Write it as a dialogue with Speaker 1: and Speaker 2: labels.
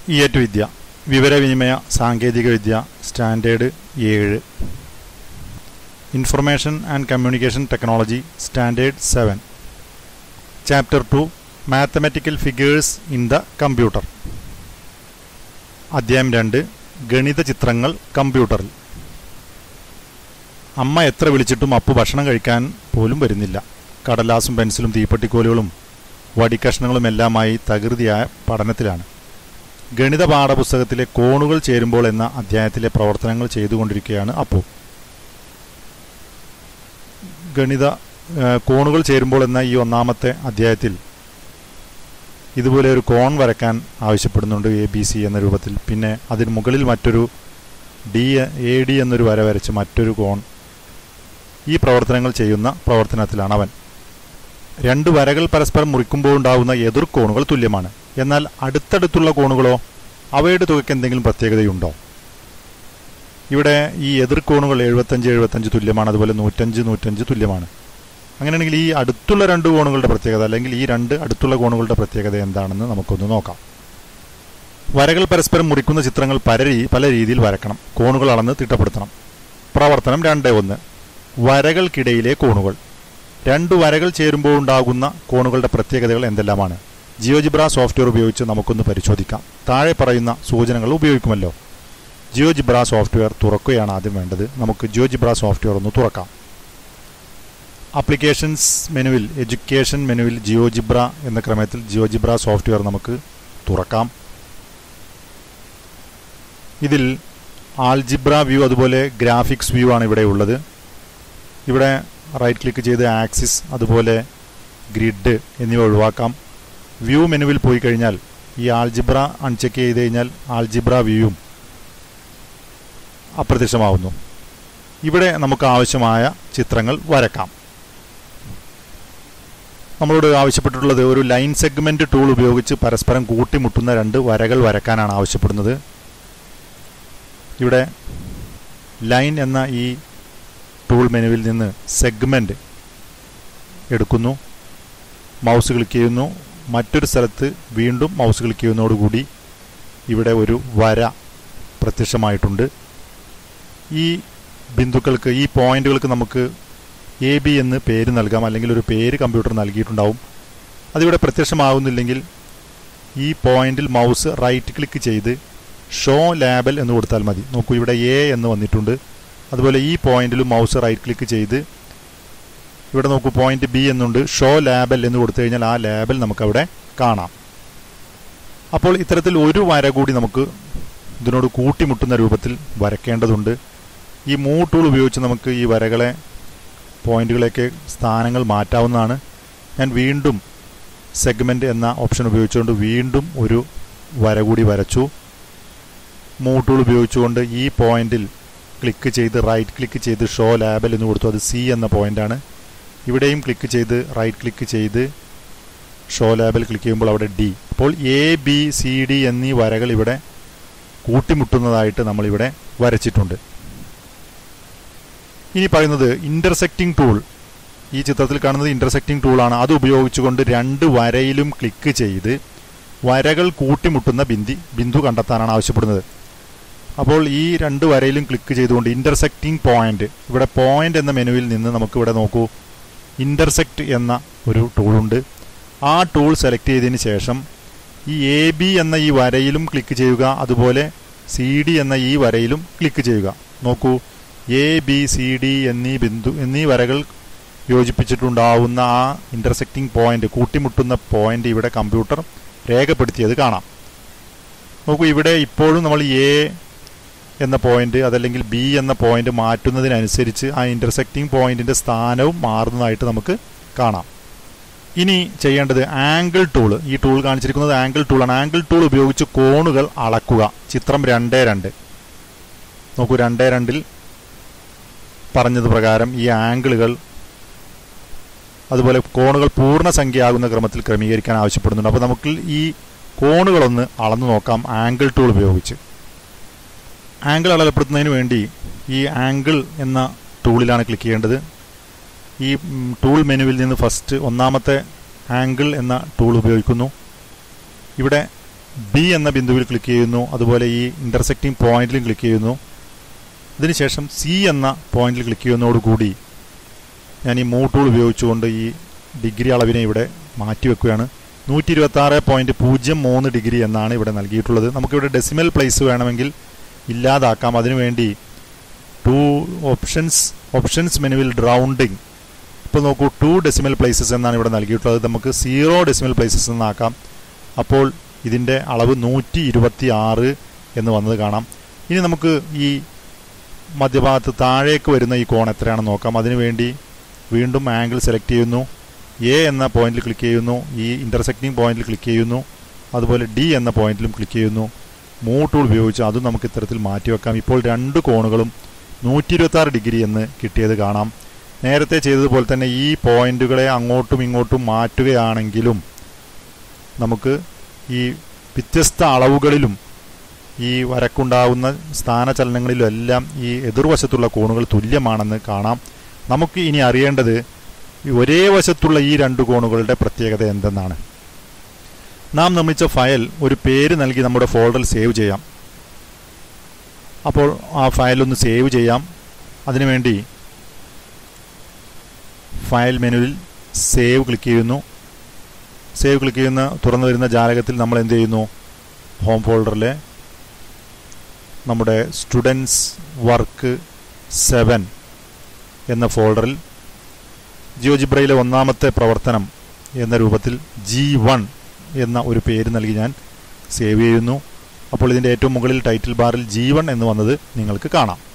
Speaker 1: ഇയറ്റുവിദ്യ വിവരവിനിമയ സാങ്കേതികവിദ്യ സ്റ്റാൻഡേർഡ് ഏഴ് information and communication technology standard seven chapter two mathematical figures in the computer അധ്യായം രണ്ട് ഗണിത ചിത്രങ്ങൾ കമ്പ്യൂട്ടറിൽ അമ്മ എത്ര വിളിച്ചിട്ടും അപ്പു ഭക്ഷണം കഴിക്കാൻ പോലും വരുന്നില്ല കടലാസും പെൻസിലും തീപ്പെട്ടിക്കോലുകളും വടിക്കഷ്ണങ്ങളും എല്ലാമായി തകൃതിയായ പഠനത്തിലാണ് ഗണിത പാഠപുസ്തകത്തിലെ കോണുകൾ ചേരുമ്പോൾ എന്ന അധ്യായത്തിലെ പ്രവർത്തനങ്ങൾ ചെയ്തുകൊണ്ടിരിക്കുകയാണ് അപ്പു ഗണിത ഏഹ്, കോണുകൾ ചേരുമ്പോൾ എന്ന ഈ ഒന്നാമത്തെ അധ്യായത്തിൽ ഇതുപോലെ ഒരു കോൺ വരയ്ക്കാൻ ആവശ്യപ്പെടുന്നുണ്ട് എ ബി സി എന്ന രൂപത്തിൽ പിന്നെ അതിന് മുകളിൽ മറ്റൊരു ഡി എ ഡി എന്നൊരു വര വരച്ച് മറ്റൊരു കോൺ ഈ പ്രവർത്തനങ്ങൾ ചെയ്യുന്ന പ്രവർത്തനത്തിലാണ് അവൻ രണ്ട് വരകൾ പരസ്പരം മുറിക്കുമ്പോൾ ഉണ്ടാകുന്ന എതിർ കോണുകൾ തുല്യമാണ് എന്നാൽ അടുത്തടുത്തുള്ള കോണുകളോ അവയുടെ തുകയ്ക്ക് എന്തെങ്കിലും പ്രത്യേകതയുണ്ടോ ഇവിടെ ഈ എതിർ കോണുകൾ എഴുപത്തഞ്ച് എഴുപത്തഞ്ച് തുല്യമാണ് അതുപോലെ നൂറ്റഞ്ച് നൂറ്റഞ്ച് തുല്യമാണ് അങ്ങനെയാണെങ്കിൽ ഈ അടുത്തുള്ള രണ്ട് കോണുകളുടെ പ്രത്യേകത അല്ലെങ്കിൽ ഈ രണ്ട് അടുത്തുള്ള കോണുകളുടെ പ്രത്യേകത എന്താണെന്ന് നമുക്കൊന്ന് നോക്കാം വരകൾ പരസ്പരം മുറിക്കുന്ന ചിത്രങ്ങൾ പല രീ- പല രീതിയിൽ വരക്കണം കോണുകൾ അളന്ന് തിട്ടപ്പെടുത്തണം പ്രവർത്തനം രണ്ട് ഒന്ന് വരകൾക്കിടയിലെ കോണുകൾ രണ്ട് വരകൾ ചേരുമ്പോൾ ഉണ്ടാകുന്ന കോണുകളുടെ പ്രത്യേകതകൾ എന്തെല്ലാമാണ് ജിയോജിബ്ര സോഫ്റ്റ്വെയർ ഉപയോഗിച്ച് നമുക്കൊന്ന് പരിശോധിക്കാം താഴെ പറയുന്ന സൂചനകൾ ഉപയോഗിക്കുമല്ലോ ജിയോജിബ്ര സോഫ്റ്റ്വെയർ തുറക്കുകയാണ് ആദ്യം വേണ്ടത് നമുക്ക് ജിയോജിബ്ര സോഫ്റ്റ്വെയർ ഒന്ന് തുറക്കാം ആപ്ലിക്കേഷൻസ് മെനുവിൽ എഡ്യൂക്കേഷൻ മെനുവിൽ ജിയോജിബ്ര എന്ന ക്രമത്തിൽ ജിയോജിബ്ര സോഫ്റ്റ്വെയർ നമുക്ക് തുറക്കാം ഇതിൽ ആൾജിബ്ര വ്യൂ അതുപോലെ ഗ്രാഫിക്സ് വ്യൂ ആണ് ഇവിടെ ഉള്ളത് ഇവിടെ റൈറ്റ് ക്ലിക്ക് ചെയ്ത് ആക്സിസ് അതുപോലെ ഗ്രിഡ് എന്നിവ ഒഴിവാക്കാം വ്യൂ മെനുവിൽ പോയി കഴിഞ്ഞാൽ ഈ ആൾജിബ്ര അൺചെക്ക് ചെയ്ത് കഴിഞ്ഞാൽ ആൾജിബ്ര വ്യൂവും അപ്രത്യക്ഷമാവുന്നു ഇവിടെ നമുക്ക് ആവശ്യമായ ചിത്രങ്ങൾ വരക്കാം നമ്മളോട് ആവശ്യപ്പെട്ടിട്ടുള്ളത് ഒരു ലൈൻ സെഗ്മെന്റ് ടൂൾ ഉപയോഗിച്ച് പരസ്പരം കൂട്ടിമുട്ടുന്ന രണ്ട് വരകൾ വരക്കാനാണ് ആവശ്യപ്പെടുന്നത് ഇവിടെ ലൈൻ എന്ന ഈ ടൂൾ മെനുവിൽ നിന്ന് സെഗ്മെന്റ് എടുക്കുന്നു മൗസ് ക്ലിക്ക് ചെയ്യുന്നു മറ്റൊരു സ്ഥലത്ത് വീണ്ടും മൗസ് ക്ലിക്ക് ചെയ്യുന്നതോടുകൂടി ഇവിടെ ഒരു വര പ്രത്യക്ഷമായിട്ടുണ്ട് ഈ ബിന്ദുക്കൾക്ക് ഈ പോയിന്റുകൾക്ക് നമുക്ക് എ ബി എന്ന് പേര് നൽകാം അല്ലെങ്കിൽ ഒരു പേര് കമ്പ്യൂട്ടർ നൽകിയിട്ടുണ്ടാവും അതിവിടെ പ്രത്യക്ഷമാകുന്നില്ലെങ്കിൽ ഈ പോയിന്റിൽ മൗസ് റൈറ്റ് ക്ലിക്ക് ചെയ്ത് ഷോ ലാബൽ എന്ന് കൊടുത്താൽ മതി നോക്കൂ ഇവിടെ എ എന്ന് വന്നിട്ടുണ്ട് അതുപോലെ ഈ പോയിന്റിലും മൗസ് റൈറ്റ് ക്ലിക്ക് ചെയ്ത് ഇവിടെ നോക്കൂ പോയിന്റ് ബി എന്നുണ്ട് ഷോ ലാബൽ എന്ന് കൊടുത്തു കഴിഞ്ഞാൽ ആ ലാബൽ നമുക്കവിടെ കാണാം അപ്പോൾ ഇത്തരത്തിൽ ഒരു വര കൂടി നമുക്ക് ഇതിനോട് കൂട്ടിമുട്ടുന്ന രൂപത്തിൽ വരയ്ക്കേണ്ടതുണ്ട് ഈ മൂ ടൂൾ ഉപയോഗിച്ച് നമുക്ക് ഈ വരകളെ പോയിന്റുകളെയൊക്കെ സ്ഥാനങ്ങൾ മാറ്റാവുന്നതാണ് ഞാൻ വീണ്ടും സെഗ്മെന്റ് എന്ന ഓപ്ഷൻ ഉപയോഗിച്ചുകൊണ്ട് വീണ്ടും ഒരു വര കൂടി വരച്ചു മൂ ടൂൾ ഉപയോഗിച്ചുകൊണ്ട് ഈ പോയിന്റിൽ ക്ലിക്ക് ചെയ്ത് റൈറ്റ് ക്ലിക്ക് ചെയ്ത് ഷോ ലാബൽ എന്ന് കൊടുത്തു അത് സി എന്ന പോയിന്റാണ് ഇവിടെയും ക്ലിക്ക് ചെയ്ത് റൈറ്റ് ക്ലിക്ക് ചെയ്ത് ഷോ ലാബൽ ക്ലിക്ക് ചെയ്യുമ്പോൾ അവിടെ ഡി അപ്പോൾ എ ബി സി ഡി എന്നീ വരകൾ ഇവിടെ കൂട്ടിമുട്ടുന്നതായിട്ട് നമ്മളിവിടെ വരച്ചിട്ടുണ്ട് ഇനി പറയുന്നത് ഇന്റർസെക്റ്റിംഗ് ടൂൾ ഈ ചിത്രത്തിൽ കാണുന്നത് ഇന്റർസെക്റ്റിംഗ് ടൂളാണ് അത് ഉപയോഗിച്ചുകൊണ്ട് രണ്ട് വരയിലും ക്ലിക്ക് ചെയ്ത് വരകൾ കൂട്ടിമുട്ടുന്ന ബിന്ദി ബിന്ദു കണ്ടെത്താനാണ് ആവശ്യപ്പെടുന്നത് അപ്പോൾ ഈ രണ്ട് വരയിലും ക്ലിക്ക് ചെയ്തുകൊണ്ട് ഇന്റർസെക്റ്റിംഗ് പോയിന്റ് ഇവിടെ പോയിന്റ് എന്ന മെനുവിൽ നിന്ന് നമുക്ക് ഇവിടെ നോക്കൂ ഇന്റർസെക്റ്റ് എന്ന ഒരു ടൂളുണ്ട് ആ ടൂൾ സെലക്ട് ചെയ്തതിന് ശേഷം ഈ എ ബി എന്ന ഈ വരയിലും ക്ലിക്ക് ചെയ്യുക അതുപോലെ സി ഡി എന്ന ഈ വരയിലും ക്ലിക്ക് ചെയ്യുക നോക്കൂ എ ബി സി ഡി എന്നീ ബിന്ദു എന്നീ വരകൾ യോജിപ്പിച്ചിട്ടുണ്ടാവുന്ന ആ ഇന്റർസെക്റ്റിംഗ് പോയിന്റ് കൂട്ടിമുട്ടുന്ന പോയിന്റ് ഇവിടെ കമ്പ്യൂട്ടർ രേഖപ്പെടുത്തിയത് കാണാം നോക്കൂ ഇവിടെ ഇപ്പോഴും നമ്മൾ എ എന്ന പോയിന്റ് അതല്ലെങ്കിൽ ബി എന്ന പോയിന്റ് മാറ്റുന്നതിനനുസരിച്ച് ആ ഇന്റർസെക്റ്റിംഗ് പോയിന്റിന്റെ സ്ഥാനവും മാറുന്നതായിട്ട് നമുക്ക് കാണാം ഇനി ചെയ്യേണ്ടത് ആംഗിൾ ടൂൾ ഈ ടൂൾ കാണിച്ചിരിക്കുന്നത് ആംഗിൾ ടൂളാണ് ആംഗിൾ ടൂൾ ഉപയോഗിച്ച് കോണുകൾ അളക്കുക ചിത്രം രണ്ടേ രണ്ട് നോക്കൂ രണ്ടേ രണ്ടിൽ പറഞ്ഞത് പ്രകാരം ഈ ആംഗിളുകൾ അതുപോലെ കോണുകൾ പൂർണ്ണസംഖ്യയാകുന്ന ക്രമത്തിൽ ക്രമീകരിക്കാൻ ആവശ്യപ്പെടുന്നുണ്ട് അപ്പോൾ നമുക്ക് ഈ കോണുകളൊന്ന് അളന്നു നോക്കാം ആംഗിൾ ടൂൾ ഉപയോഗിച്ച് ആംഗിൾ അളവപ്പെടുത്തുന്നതിന് വേണ്ടി ഈ ആംഗിൾ എന്ന ടൂളിലാണ് ക്ലിക്ക് ചെയ്യേണ്ടത് ഈ ഉം, ടൂൾ മെനുവിൽ നിന്ന് ഫസ്റ്റ് ഒന്നാമത്തെ ആംഗിൾ എന്ന ടൂൾ ഉപയോഗിക്കുന്നു ഇവിടെ ബി എന്ന ബിന്ദുവിൽ ക്ലിക്ക് ചെയ്യുന്നു അതുപോലെ ഈ ഇന്റർസെക്റ്റിംഗ് പോയിന്റിലും ക്ലിക്ക് ചെയ്യുന്നു ഇതിനുശേഷം സി എന്ന പോയിന്റിൽ ക്ലിക്ക് ചെയ്യുന്നതോടുകൂടി ഞാൻ ഈ മൂവ് ടൂൾ ഉപയോഗിച്ചുകൊണ്ട് ഈ ഡിഗ്രി അളവിനെ ഇവിടെ മാറ്റിവെക്കുകയാണ് നൂറ്റി ഇരുപത്തി ആറ് പോയിന്റ് പൂജ്യം മൂന്ന് ഡിഗ്രി എന്നാണ് ഇവിടെ നൽകിയിട്ടുള്ളത് നമുക്കിവിടെ ഡെസിമൽ പ്ലേസ് വേണമെങ്കിൽ ഇല്ലാതാക്കാം അതിനുവേണ്ടി ടു ഓപ്ഷൻസ് ഓപ്ഷൻസ് മെനുവിൽ റൗണ്ടിങ് ഇപ്പോൾ നോക്കൂ ടു ഡെസിമൽ പ്ലേസസ് എന്നാണ് ഇവിടെ നൽകിയിട്ടുള്ളത് നമുക്ക് സീറോ ഡെസിമൽ പ്ലേസസ് എന്നാക്കാം അപ്പോൾ ഇതിൻ്റെ അളവ് നൂറ്റി ഇരുപത്തി ആറ് എന്ന് വന്നത് കാണാം ഇനി നമുക്ക് ഈ മധ്യഭാഗത്ത് താഴേക്ക് വരുന്ന ഈ കോൺ എത്രയാണെന്ന് നോക്കാം അതിനുവേണ്ടി വീണ്ടും ആംഗിൾ സെലക്ട് ചെയ്യുന്നു എ എന്ന പോയിന്റിൽ ക്ലിക്ക് ചെയ്യുന്നു ഈ ഇന്റർസെക്റ്റിംഗ് പോയിന്റിൽ ക്ലിക്ക് ചെയ്യുന്നു അതുപോലെ ഡി എന്ന പോയിന്റിലും ക്ലിക്ക് ചെയ്യുന്നു മൂവ് ടൂൾ ഉപയോഗിച്ച് അതും നമുക്ക് ഇത്തരത്തിൽ മാറ്റിവെക്കാം ഇപ്പോൾ രണ്ട് കോണുകളും നൂറ്റി ഇരുപത്തി ആറ് ഡിഗ്രി എന്ന് കിട്ടിയത് കാണാം നേരത്തെ ചെയ്തതുപോലെ തന്നെ ഈ പോയിന്റുകളെ അങ്ങോട്ടും ഇങ്ങോട്ടും മാറ്റുകയാണെങ്കിലും നമുക്ക് ഈ വ്യത്യസ്ത അളവുകളിലും ഈ വരക്കുണ്ടാവുന്ന സ്ഥാനചലനങ്ങളിലും എല്ലാം ഈ എതിർവശത്തുള്ള കോണുകൾ തുല്യമാണെന്ന് കാണാം നമുക്ക് ഇനി അറിയേണ്ടത് ഈ ഒരേ വശത്തുള്ള ഈ രണ്ട് കോണുകളുടെ പ്രത്യേകത എന്തെന്നാണ് നാം നിർമ്മിച്ച ഫയൽ ഒരു പേര് നൽകി നമ്മുടെ ഫോൾഡറിൽ സേവ് ചെയ്യാം അപ്പോൾ ആ ഫയൽ ഒന്ന് സേവ് ചെയ്യാം അതിനുവേണ്ടി ഫയൽ മെനുവിൽ സേവ് ക്ലിക്ക് ചെയ്യുന്നു സേവ് ക്ലിക്ക് ചെയ്യുന്ന തുറന്നു വരുന്ന ജാലകത്തിൽ നമ്മൾ എന്ത് ചെയ്യുന്നു ഹോം ഫോൾഡറിലെ നമ്മുടെ സ്റ്റുഡൻസ് വർക്ക് സെവൻ എന്ന ഫോൾഡറിൽ ജിയോജിബ്രയിലെ ഒന്നാമത്തെ പ്രവർത്തനം എന്ന രൂപത്തിൽ ജി വൺ എന്ന ഒരു പേര് നൽകി ഞാൻ സേവ് ചെയ്യുന്നു അപ്പോൾ ഇതിൻ്റെ ഏറ്റവും മുകളിൽ ടൈറ്റിൽ ബാറിൽ ജി വൺ എന്ന് വന്നത് നിങ്ങൾക്ക് കാണാം